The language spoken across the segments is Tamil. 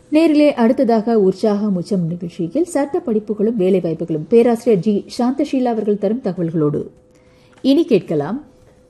நேரிலே அடுத்ததாக உற்சாக முச்சம் நிகழ்ச்சியில் சட்ட படிப்புகளும் வேலைவாய்ப்புகளும் பேராசிரியர் ஜி சாந்தஷீலா அவர்கள் தரும் தகவல்களோடு இனி கேட்கலாம்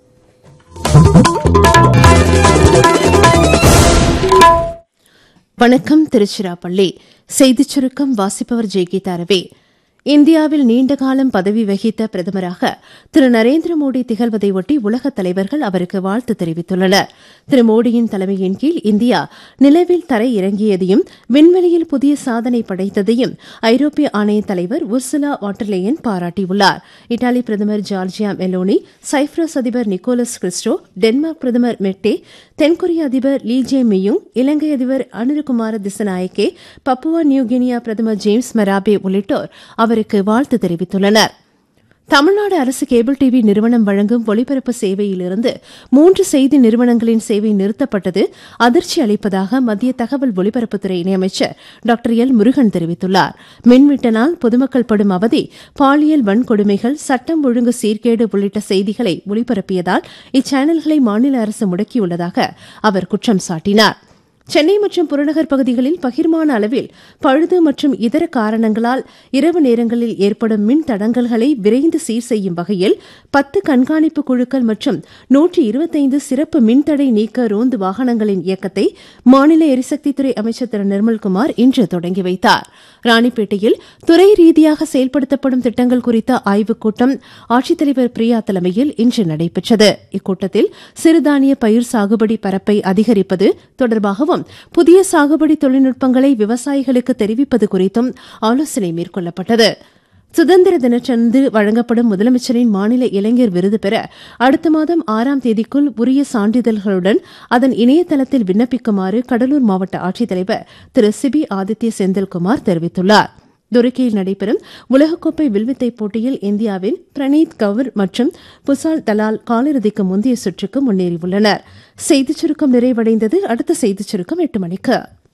வணக்கம் திருச்சிராப்பள்ளி செய்திச் சுருக்கம் வாசிப்பவர் ஜெய்கீதா ரவி இந்தியாவில் நீண்ட காலம் பதவி வகித்த பிரதமராக திரு நரேந்திர மோடி திகழ்வதையொட்டி உலகத் தலைவர்கள் அவருக்கு வாழ்த்து தெரிவித்துள்ளனர் திரு மோடியின் தலைமையின் கீழ் இந்தியா நிலவில் தரை இறங்கியதையும் விண்வெளியில் புதிய சாதனை படைத்ததையும் ஐரோப்பிய ஆணைய தலைவர் உர்சுலா வாட்டர்லேயன் பாராட்டியுள்ளார் இத்தாலி பிரதமர் ஜார்ஜியா மெலோனி சைப்ரஸ் அதிபர் நிக்கோலஸ் கிறிஸ்டோ டென்மார்க் பிரதமர் மெட்டே தென்கொரிய அதிபர் லீ ஜே மியுங் இலங்கை அதிபர் அனுருகுமார திசநாயக்கே பப்புவா நியூகினியா பிரதமர் ஜேம்ஸ் மராபே உள்ளிட்டோர் அவருக்கு வாழ்த்து தெரிவித்துள்ளனர் தமிழ்நாடு அரசு கேபிள் டிவி நிறுவனம் வழங்கும் ஒளிபரப்பு சேவையிலிருந்து மூன்று செய்தி நிறுவனங்களின் சேவை நிறுத்தப்பட்டது அதிர்ச்சி அளிப்பதாக மத்திய தகவல் ஒலிபரப்புத்துறை இணையமைச்சர் டாக்டர் எல் முருகன் தெரிவித்துள்ளார் மின்வெட்டினால் பொதுமக்கள் படும் அவதி பாலியல் வன்கொடுமைகள் சட்டம் ஒழுங்கு சீர்கேடு உள்ளிட்ட செய்திகளை ஒளிபரப்பியதால் இச்சேனல்களை மாநில அரசு முடக்கியுள்ளதாக அவர் குற்றம் சாட்டினார் சென்னை மற்றும் புறநகர் பகுதிகளில் பகிர்மான அளவில் பழுது மற்றும் இதர காரணங்களால் இரவு நேரங்களில் ஏற்படும் மின் தடங்கல்களை விரைந்து சீர் செய்யும் வகையில் பத்து கண்காணிப்பு குழுக்கள் மற்றும் நூற்றி இருபத்தைந்து சிறப்பு மின்தடை நீக்க ரோந்து வாகனங்களின் இயக்கத்தை மாநில எரிசக்தித்துறை அமைச்சர் திரு நிர்மல்குமார் இன்று தொடங்கி வைத்தார் ராணிப்பேட்டையில் துறை ரீதியாக செயல்படுத்தப்படும் திட்டங்கள் குறித்த ஆய்வுக் கூட்டம் ஆட்சித்தலைவர் பிரியா தலைமையில் இன்று நடைபெற்றது இக்கூட்டத்தில் சிறுதானிய பயிர் சாகுபடி பரப்பை அதிகரிப்பது தொடர்பாகவும் புதிய சாகுபடி தொழில்நுட்பங்களை விவசாயிகளுக்கு தெரிவிப்பது குறித்தும் ஆலோசனை மேற்கொள்ளப்பட்டது சுதந்திர தினத்தன்று வழங்கப்படும் முதலமைச்சரின் மாநில இளைஞர் விருது பெற அடுத்த மாதம் ஆறாம் தேதிக்குள் உரிய சான்றிதழ்களுடன் அதன் இணையதளத்தில் விண்ணப்பிக்குமாறு கடலூர் மாவட்ட ஆட்சித்தலைவர் திரு சிபி ஆதித்ய செந்தில்குமார் தெரிவித்துள்ளார் துருக்கியில் நடைபெறும் உலகக்கோப்பை வில்வித்தை போட்டியில் இந்தியாவின் பிரணீத் கவுர் மற்றும் புசால் தலால் காலிறுதிக்கு முந்தைய சுற்றுக்கு முன்னேறியுள்ளனர் செய்திச் சுருக்கம் நிறைவடைந்தது அடுத்த செய்திச் சுருக்கம் எட்டு மணிக்கு